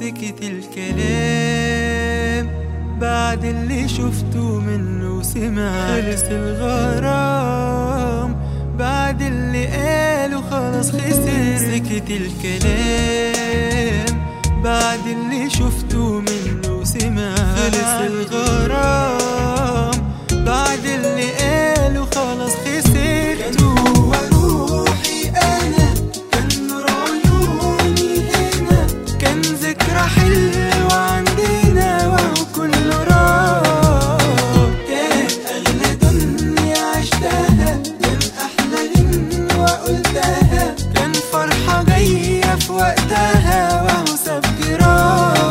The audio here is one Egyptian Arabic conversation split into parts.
سكت الكلام بعد اللي شفته منه وسمع خلص الغرام بعد اللي قاله خلاص خسر سكت الكلام بعد اللي شفته منه وسمع خلص الغرام بعد اللي قاله خلاص خسرته وروحي انا كان نور عيوني هنا كان ذكرى حلوة عندنا وهو كله راح كان أغلى دنيا عشتها كان أحلى غنوة قلتها كان فرحة جاية في وقتها وهو ساب جراح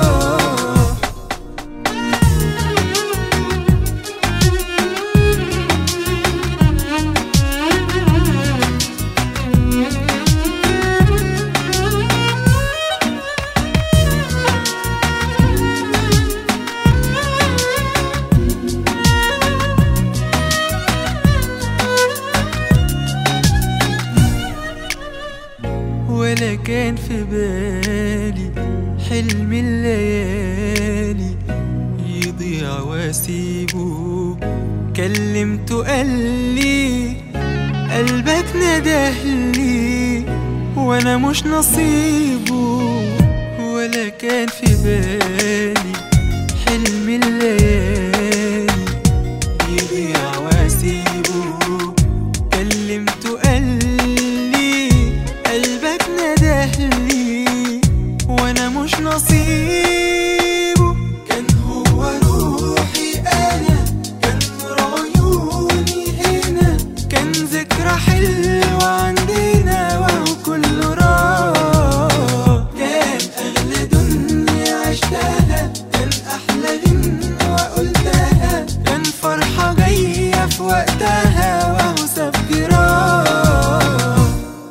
ولا كان في بالي حلم الليالي يضيع واسيبه كلمته قالي قلبك ندهلي وانا مش نصيبه ولا كان في بالي حلم الليالي يضيع واسيبه كلمته قالي قلبك ندهلي وانا مش نصيبه كان هو روحي انا كان نور عيوني هنا كان ذكرى حلوة عندنا وهو كله راح كان اغلى دنيا عشتها كان احلى غنوة قلتها كان فرحة جاية في وقتها وهو ساب جراح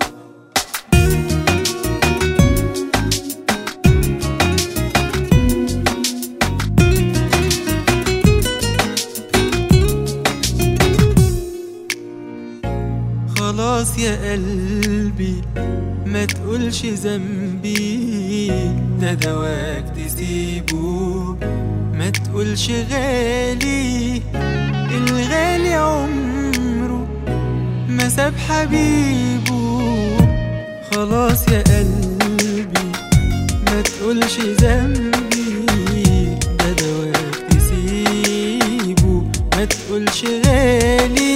خلاص يا قلبي ما تقولش ذنبي ده دواك تسيبه ما تقولش غالي الغالي عمره ما ساب حبيبه خلاص يا قلبي ما تقولش ذنبي ده دواك تسيبه ما تقولش غالي